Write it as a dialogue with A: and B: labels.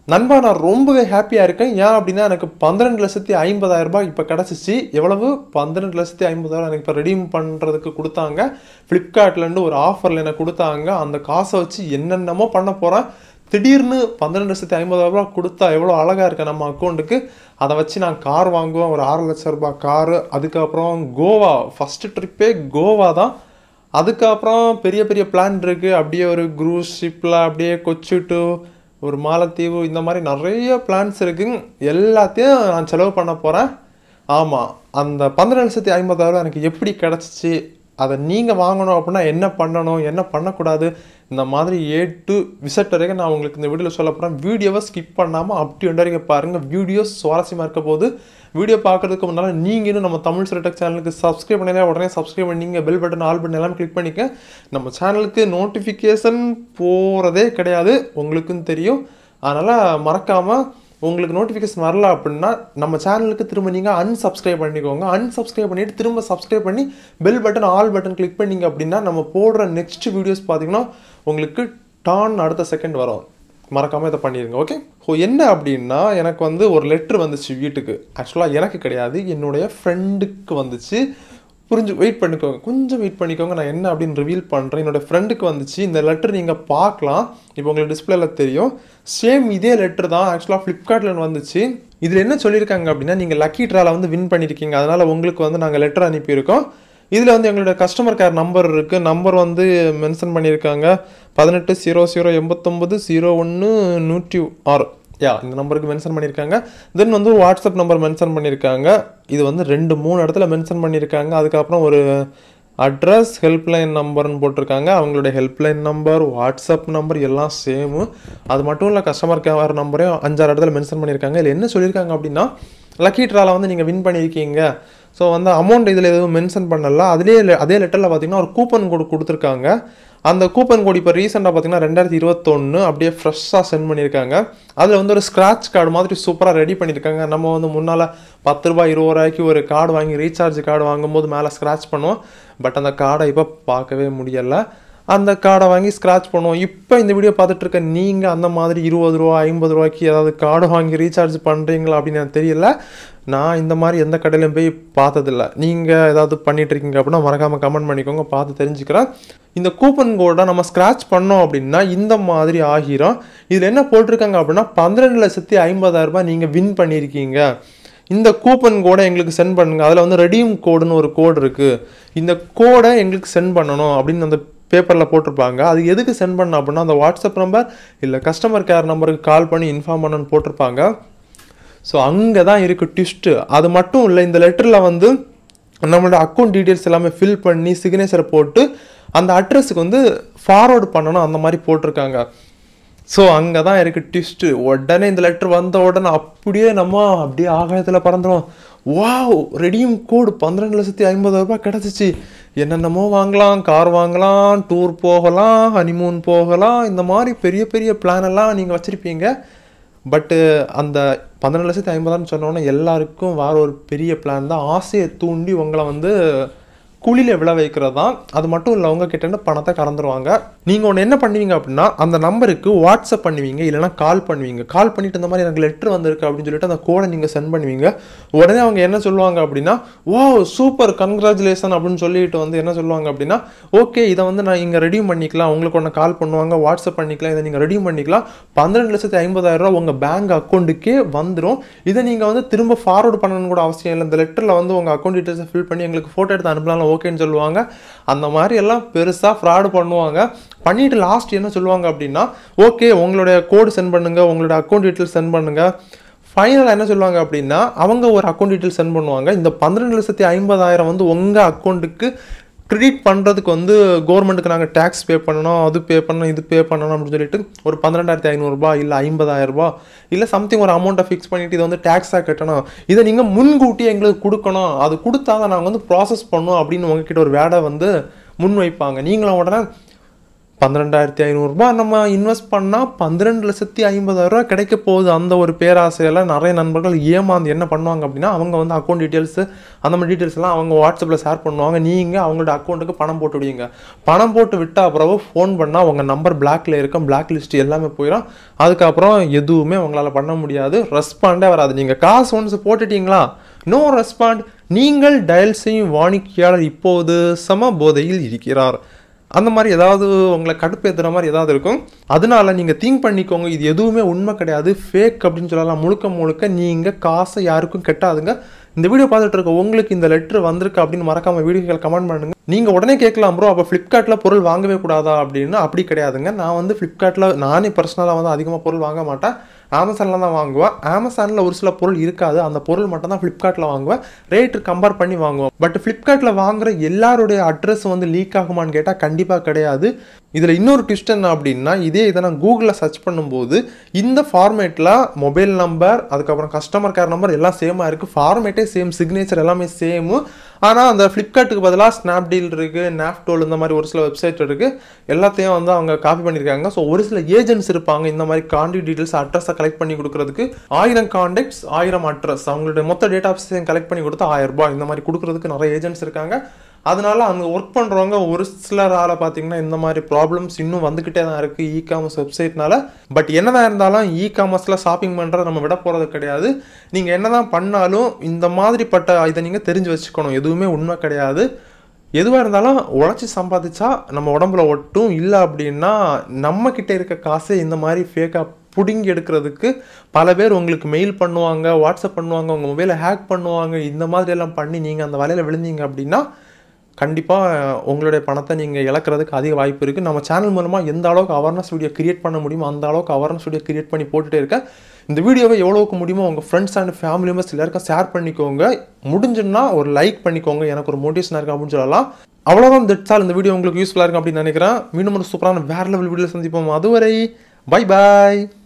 A: நண்பா நான் ரொம்பவே ஹாப்பியாக இருக்கேன் ஏன் அப்படின்னா எனக்கு பன்னிரெண்டு லட்சத்தி ஐம்பதாயிரம் ரூபாய் இப்போ கிடச்சிச்சு எவ்வளவு பன்னிரெண்டு லட்சத்தி ஐம்பதாயிரம் எனக்கு இப்போ ரெடீம் பண்ணுறதுக்கு கொடுத்தாங்க ஃப்ளிப்கார்ட்லேருந்து ஒரு ஆஃபரில் எனக்கு கொடுத்தாங்க அந்த காசை வச்சு என்னென்னமோ பண்ண போகிறேன் திடீர்னு பன்னிரெண்டு லட்சத்தி ஐம்பதாயிரம் ரூபாய் கொடுத்தா எவ்வளோ அழகாக இருக்கு நம்ம அக்கௌண்ட்டுக்கு அதை வச்சு நான் கார் வாங்குவேன் ஒரு ஆறு லட்சம் ரூபாய் காரு அதுக்கப்புறம் கோவா ஃபஸ்ட்டு ட்ரிப்பே கோவா தான் அதுக்கப்புறம் பெரிய பெரிய பிளான் இருக்குது அப்படியே ஒரு க்ரூஸ் ஷிப்பில் அப்படியே கொச்சிட்டு ஒரு மாலத்தீவு இந்த மாதிரி நிறைய பிளான்ஸ் இருக்குங்க எல்லாத்தையும் நான் செலவு பண்ண போகிறேன் ஆமாம் அந்த பன்னெண்டு லட்சத்தி ஐம்பதாயிரம் எனக்கு எப்படி கிடச்சிச்சு அதை நீங்கள் வாங்கணும் அப்படின்னா என்ன பண்ணணும் என்ன பண்ணக்கூடாது இந்த மாதிரி ஏ டு விசட் வரைக்கும் நான் உங்களுக்கு இந்த வீடியோவில் சொல்ல போகிறேன் வீடியோவை ஸ்கிப் பண்ணாமல் அப்படி ஒன்று வரைக்கும் பாருங்கள் வீடியோ சுவாரஸ்யமாக இருக்க போது வீடியோ பார்க்குறதுக்கு முன்னால் நீங்கள் இன்னும் நம்ம தமிழ் சிலடெக் சேனலுக்கு சப்ஸ்கிரைப் பண்ணல உடனே சப்ஸ்கிரைப் பண்ணிங்க பெல் பட்டன் ஆல் பட்டன் எல்லாம் கிளிக் பண்ணிக்க நம்ம சேனலுக்கு நோட்டிஃபிகேஷன் போகிறதே கிடையாது உங்களுக்கும் தெரியும் அதனால் மறக்காமல் உங்களுக்கு நோட்டிஃபிகேஷன் வரல அப்படின்னா நம்ம சேனலுக்கு திரும்ப நீங்கள் unsubscribe பண்ணிக்கோங்க unsubscribe பண்ணிவிட்டு திரும்ப சப்ஸ்கிரைப் பண்ணி bell button all button click பண்ணீங்க அப்படின்னா நம்ம போடுற நெக்ஸ்ட் வீடியோஸ் பார்த்தீங்கன்னா உங்களுக்கு டான் அடுத்த செகண்ட் வரும் மறக்காமல் இதை பண்ணிடுங்க ஓகே ஸோ என்ன அப்படின்னா எனக்கு வந்து ஒரு லெட்ரு வந்துச்சு வீட்டுக்கு ஆக்சுவலாக எனக்கு கிடையாது என்னுடைய ஃப்ரெண்டுக்கு வந்துச்சு புரிஞ்சு வெயிட் பண்ணிக்கோங்க கொஞ்சம் வெயிட் பண்ணிக்கோங்க நான் என்ன அப்படின்னு ரிவீல் பண்ணுறேன் என்னோட ஃப்ரெண்டுக்கு வந்துச்சு இந்த லெட்டர் நீங்கள் பார்க்கலாம் இப்போ உங்களுக்கு டிஸ்பிளேல தெரியும் சேம் இதே லெட்டர் தான் ஆக்சுவலாக ஃப்ளிப்கார்ட்டில் வந்துச்சு இதில் என்ன சொல்லியிருக்காங்க அப்படின்னா நீங்கள் லக்கி ட்ரால வந்து வின் பண்ணியிருக்கீங்க அதனால் உங்களுக்கு வந்து நாங்கள் லெட்டர் அனுப்பியிருக்கோம் இதில் வந்து எங்களோட கஸ்டமர் கேர் நம்பர் இருக்குது நம்பர் வந்து மென்ஷன் பண்ணியிருக்காங்க பதினெட்டு ஜீரோ ஜீரோ எண்பத்தொம்பது ஜீரோ ஒன்று நூற்றி ஆறு யா இந்த நம்பருக்கு மென்ஷன் பண்ணியிருக்காங்க தென் வந்து வாட்ஸ்அப் நம்பர் மென்ஷன் பண்ணியிருக்காங்க இது வந்து ரெண்டு மூணு இடத்துல மென்ஷன் பண்ணியிருக்காங்க அதுக்கப்புறம் ஒரு அட்ரஸ் ஹெல்ப்லைன் நம்பர்னு போட்டிருக்காங்க அவங்களுடைய ஹெல்ப்லைன் நம்பர் வாட்ஸ்அப் நம்பர் எல்லாம் சேமு அது மட்டும் இல்லை கஸ்டமர் கேர் நம்பரையும் அஞ்சாறு இடத்துல மென்ஷன் பண்ணியிருக்காங்க இதில் என்ன சொல்லியிருக்காங்க அப்படின்னா லக்கி ட்ரால வந்து நீங்கள் வின் பண்ணியிருக்கீங்க ஸோ வந்து அமௌண்ட் இதில் எதுவும் மென்ஷன் பண்ணல அதிலே அதே லெட்டரில் பார்த்தீங்கன்னா ஒரு கூப்பன் கோடு கொடுத்துருக்காங்க அந்த கூப்பன் கோடு இப்போ ரீசெண்டாக பார்த்தீங்கன்னா ரெண்டாயிரத்தி இருபத்தொன்று அப்படியே ஃப்ரெஷ்ஷாக சென்ட் பண்ணியிருக்காங்க அதில் வந்து ஒரு ஸ்க்ராட்ச் கார்டு மாதிரி சூப்பராக ரெடி பண்ணியிருக்காங்க நம்ம வந்து முன்னால் பத்து ரூபாய் இருபது ரூபாய்க்கு ஒரு கார்டு வாங்கி ரீசார்ஜ் கார்டு வாங்கும்போது மேலே ஸ்க்ராட்ச் பண்ணுவோம் பட் அந்த கார்டை இப்போ பார்க்கவே முடியலை அந்த கார்டை வாங்கி ஸ்க்ராட்ச் பண்ணுவோம் இப்போ இந்த வீடியோ பார்த்துட்டு இருக்க நீங்கள் அந்த மாதிரி இருபது ரூபா ஐம்பது ரூபாய்க்கு ஏதாவது கார்டு வாங்கி ரீசார்ஜ் பண்ணுறீங்களா அப்படின்னு எனக்கு தெரியல நான் இந்த மாதிரி எந்த கடையிலையும் போய் பார்த்ததில்ல நீங்கள் ஏதாவது பண்ணிட்டு இருக்கீங்க அப்படின்னா மறக்காமல் கமெண்ட் பண்ணிக்கோங்க பார்த்து தெரிஞ்சுக்கிறேன் இந்த கூப்பன் கோடை நம்ம ஸ்க்ராட்ச் பண்ணோம் அப்படின்னா இந்த மாதிரி ஆகிரும் இதில் என்ன போட்டிருக்காங்க அப்படின்னா பன்னிரெண்டு லட்சத்தி ஐம்பதாயிரம் ரூபாய் நீங்கள் வின் பண்ணியிருக்கீங்க இந்த கூப்பன் கோடை எங்களுக்கு சென்ட் பண்ணுங்க அதில் வந்து ரெடீம் கோடுன்னு ஒரு கோடு இருக்குது இந்த கோடை எங்களுக்கு சென்ட் பண்ணணும் அப்படின்னு அந்த பேப்பரில் போட்டிருப்பாங்க அது எதுக்கு சென்ட் பண்ணணும் அப்படின்னா அந்த வாட்ஸ்அப் நம்பர் இல்லை கஸ்டமர் கேர் நம்பருக்கு கால் பண்ணி இன்ஃபார்ம் பண்ணணும்னு போட்டிருப்பாங்க ஸோ அங்கே தான் இருக்குது ட்விஸ்ட்டு அது மட்டும் இல்லை இந்த லெட்டரில் வந்து நம்மளோட அக்கௌண்ட் டீட்டெயில்ஸ் எல்லாமே ஃபில் பண்ணி சிக்னேச்சர் போட்டு அந்த அட்ரஸுக்கு வந்து ஃபார்வர்டு பண்ணணும் அந்த மாதிரி போட்டிருக்காங்க ஸோ அங்கே தான் இருக்குது ட்விஸ்ட்டு உடனே இந்த லெட்டர் வந்த உடனே அப்படியே நம்ம அப்படியே ஆகாயத்தில் பறந்துடும் வாவ் ரெடியும் கோடு பன்னிரெண்டு லட்சத்தி ஐம்பது ரூபாய் கிடச்சிச்சு என்னென்னமோ வாங்கலாம் கார் வாங்கலாம் டூர் போகலாம் ஹனிமூன் போகலாம் இந்த மாதிரி பெரிய பெரிய பிளான் எல்லாம் நீங்கள் வச்சுருப்பீங்க பட்டு அந்த பன்னெண்டு லட்சத்தி ஐம்பதான்னு சொன்னோன்னே எல்லாருக்கும் வேற ஒரு பெரிய பிளான் தான் ஆசையை தூண்டி உங்களை வந்து குழியில் விழ வைக்கிறது தான் அது மட்டும் இல்லை உங்க கிட்ட இருந்து பணத்தை கறந்துருவாங்க நீங்கள் ஒன்று என்ன பண்ணுவீங்க அப்படின்னா அந்த நம்பருக்கு வாட்ஸ்அப் பண்ணுவீங்க இல்லைனா கால் பண்ணுவீங்க கால் பண்ணிட்டு இந்த மாதிரி எனக்கு லெட்டர் வந்திருக்கு அப்படின்னு சொல்லிட்டு அந்த கோடை நீங்கள் சென்ட் பண்ணுவீங்க உடனே அவங்க என்ன சொல்லுவாங்க அப்படின்னா வா சூப்பர் கங்க்ராச்சுலேஷன் அப்படின்னு சொல்லிட்டு வந்து என்ன சொல்லுவாங்க அப்படின்னா ஓகே இதை வந்து நான் இங்கே ரெடி பண்ணிக்கலாம் உங்களுக்கு ஒன்று கால் பண்ணுவாங்க வாட்ஸ்அப் பண்ணிக்கலாம் இதை நீங்கள் ரெடி பண்ணிக்கலாம் பன்னிரெண்டு லட்சத்தி ஐம்பதாயிரம் ரூபா உங்கள் பேங்க் அக்கௌண்ட்டுக்கே வந்துடும் இதை நீங்கள் வந்து திரும்ப ஃபார்வர்டு பண்ணணும்னு கூட அவசியம் இல்லை இந்த லெட்டரில் வந்து உங்கள் அக்கௌண்ட் டீட்டெயில்ஸை ஃபில் பண்ணி எங்களுக்கு ஃபோட்டோ எடுத்து அனுப்பலாம் ஓகேன்னு சொல்லுவாங்க அந்த மாதிரி எல்லாம் பெருசாக ஃப்ராடு பண்ணுவாங்க பண்ணிட்டு லாஸ்ட் என்ன சொல்லுவாங்க அப்படின்னா ஓகே உங்களுடைய கோடு சென்ட் பண்ணுங்க உங்களோட அக்கௌண்ட் டீட்டெயில்ஸ் சென்ட் பண்ணுங்க ஃபைனலாக என்ன சொல்லுவாங்க அப்படின்னா அவங்க ஒரு அக்கௌண்ட் டீட்டெயில்ஸ் சென்ட் பண்ணுவாங்க இந்த பன்னிரெண்டு லட்சத்தி ஐம்பதாயிரம் வந்து உங்கள் அக்கௌண்ட்டுக்கு கிரெடிட் பண்ணுறதுக்கு வந்து கவர்மெண்ட்டுக்கு நாங்கள் டேக்ஸ் பே பண்ணணும் அது பே பண்ணணும் இது பே பண்ணணும் அப்படின்னு சொல்லிட்டு ஒரு பன்னிரெண்டாயிரத்தி ஐநூறுரூபா இல்லை ஐம்பதாயிரரூபா இல்லை சம்திங் ஒரு அமௌண்ட்டை ஃபிக்ஸ் பண்ணிட்டு இதை வந்து டேக்ஸாக கட்டணும் இதை நீங்கள் முன்கூட்டி எங்களுக்கு கொடுக்கணும் அது கொடுத்தா தான் நாங்கள் வந்து ப்ராசஸ் பண்ணோம் அப்படின்னு உங்ககிட்ட ஒரு வேடை வந்து முன் வைப்பாங்க நீங்களும் உடனே பன்னிரெண்டாயிரத்தி ஐநூறுரூபா நம்ம இன்வெஸ்ட் பண்ணால் பன்னிரெண்டு லட்சத்தி ஐம்பதாயிரரூபா கிடைக்க போகுது அந்த ஒரு பேராசையில் நிறைய நண்பர்கள் ஏமாந்து என்ன பண்ணுவாங்க அப்படின்னா அவங்க வந்து அக்கௌண்ட் டீட்டெயில்ஸு அந்த மாதிரி டீட்டெயில்ஸ் எல்லாம் அவங்க வாட்ஸ்அப்பில் ஷேர் பண்ணுவாங்க நீங்கள் அவங்களோட அக்கௌண்ட்டுக்கு பணம் போட்டு விடுவீங்க பணம் போட்டு விட்ட பிறகு ஃபோன் பண்ணால் உங்கள் நம்பர் பிளாக்ல இருக்கும் பிளாக் லிஸ்ட் எல்லாமே போயிடும் அதுக்கப்புறம் எதுவுமே உங்களால் பண்ண முடியாது ரெஸ்பாண்டே வராது நீங்கள் காசு ஒன்ஸ் போட்டுட்டீங்களா நோ ரெஸ்பாண்ட் நீங்கள் டயல் செய்யும் வாடிக்கையாளர் இப்போது சம போதையில் இருக்கிறார் அந்த மாதிரி ஏதாவது உங்களை கடுப்பேற்றுற மாதிரி ஏதாவது இருக்கும் அதனால நீங்கள் திங்க் பண்ணிக்கோங்க இது எதுவுமே உண்மை கிடையாது ஃபேக் அப்படின்னு சொல்லலாம் முழுக்க முழுக்க நீங்கள் காசை யாருக்கும் கெட்டாதுங்க இந்த வீடியோ பார்த்துட்டு இருக்க உங்களுக்கு இந்த லெட்டர் வந்திருக்கு அப்படின்னு மறக்காம வீடியோக்கள் கமெண்ட் பண்ணுங்க நீங்கள் உடனே கேட்கலாம் ப்ரோ அப்போ ஃப்ளிப்கார்ட்டில் பொருள் வாங்கவே கூடாதா அப்படின்னு அப்படி கிடையாதுங்க நான் வந்து ஃப்ளிப்கார்ட்டில் நானே பர்சனலாக வந்து அதிகமாக பொருள் வாங்க மாட்டேன் அமேசானில் தான் வாங்குவேன் அமேசானில் ஒரு சில பொருள் இருக்காது அந்த பொருள் மட்டும் தான் ஃப்ளிப்கார்ட்டில் வாங்குவேன் ரேட்டு கம்பேர் பண்ணி வாங்குவோம் பட் ஃப்ளிப்கார்ட்டில் வாங்குற எல்லாருடைய அட்ரஸ் வந்து லீக் ஆகுமான்னு கேட்டால் கண்டிப்பாக கிடையாது இதில் இன்னொரு ட்விஸ்ட் என்ன அப்படின்னா இதே இதை நான் கூகுளில் சர்ச் பண்ணும்போது இந்த ஃபார்மேட்டில் மொபைல் நம்பர் அதுக்கப்புறம் கஸ்டமர் கேர் நம்பர் எல்லாம் சேமாக இருக்குது ஃபார்மேட்டே சேம் சிக்னேச்சர் எல்லாமே சேமு ஆனால் அந்த ஃப்ளிப்கார்ட்டுக்கு பதிலாக ஸ்னாப்டீல் இருக்குது நாப்டோல் இந்த மாதிரி ஒரு சில வெப்சைட் இருக்குது எல்லாத்தையும் வந்து அவங்க காப்பி பண்ணியிருக்காங்க ஸோ ஒரு சில ஏஜென்ட்ஸ் இருப்பாங்க இந்த மாதிரி கான்டாக்ட் டீட்டெயில்ஸ் அட்ரஸை கலெக்ட் பண்ணி கொடுக்குறதுக்கு ஆயிரம் கான்டாக்ட்ஸ் ஆயிரம் அட்ரஸ் அவங்களுடைய மொத்த டேட்டாஸையும் கலெக்ட் பண்ணி கொடுத்து ஆயிரம் ரூபாய் இந்த மாதிரி கொடுக்குறதுக்கு நிறைய ஏஜென்ட்ஸ் இருக்காங்க அதனால அங்கே ஒர்க் பண்ணுறவங்க ஒரு சிலரால் பார்த்தீங்கன்னா இந்த மாதிரி ப்ராப்ளம்ஸ் இன்னும் வந்துக்கிட்டே தான் இருக்குது இ காமர்ஸ் வெப்சைட்னால பட் என்னதான் இருந்தாலும் இ காமர்ஸில் ஷாப்பிங் பண்ணுறத நம்ம விட போகிறது கிடையாது நீங்கள் என்னதான் பண்ணாலும் இந்த மாதிரிப்பட்ட இதை நீங்கள் தெரிஞ்சு வச்சுக்கணும் எதுவுமே உண்மை கிடையாது எதுவாக இருந்தாலும் உழைச்சி சம்பாதிச்சா நம்ம உடம்புல ஒட்டும் இல்லை அப்படின்னா நம்ம கிட்ட இருக்க காசை இந்த மாதிரி ஃபேக்காக பிடுங்கி எடுக்கிறதுக்கு பல பேர் உங்களுக்கு மெயில் பண்ணுவாங்க வாட்ஸ்அப் பண்ணுவாங்க உங்கள் மொபைலை ஹேக் பண்ணுவாங்க இந்த மாதிரி எல்லாம் பண்ணி நீங்கள் அந்த வலையில் விழுந்தீங்க அப்படின்னா கண்டிப்பாக உங்களுடைய பணத்தை நீங்கள் இழக்கிறதுக்கு அதிக வாய்ப்பு இருக்குது நம்ம சேனல் மூலமாக எந்த அளவுக்கு அவேர்னஸ் வீடியோ கிரியேட் பண்ண முடியுமோ அந்த அளவுக்கு அவேர்னஸ் வீடியோ கிரியேட் பண்ணி போட்டுகிட்டே இருக்கேன் இந்த வீடியோவை எவ்வளோக்கு முடியுமோ உங்கள் ஃப்ரெண்ட்ஸ் அண்ட் ஃபேமிலி மெம்பர்ஸ் எல்லாருக்கும் ஷேர் பண்ணிக்கோங்க முடிஞ்சுன்னா ஒரு லைக் பண்ணிக்கோங்க எனக்கு ஒரு மோட்டிவேஷனாக இருக்குது அப்படின்னு சொல்லலாம் அவ்வளோதான் தட்ஸ் இந்த வீடியோ உங்களுக்கு யூஸ்ஃபுல்லாக இருக்கும் அப்படின்னு நினைக்கிறேன் மீண்டும் ஒரு சூப்பரான வேற லெவல் வீடியோ சந்திப்போம் அதுவரை பை பாய்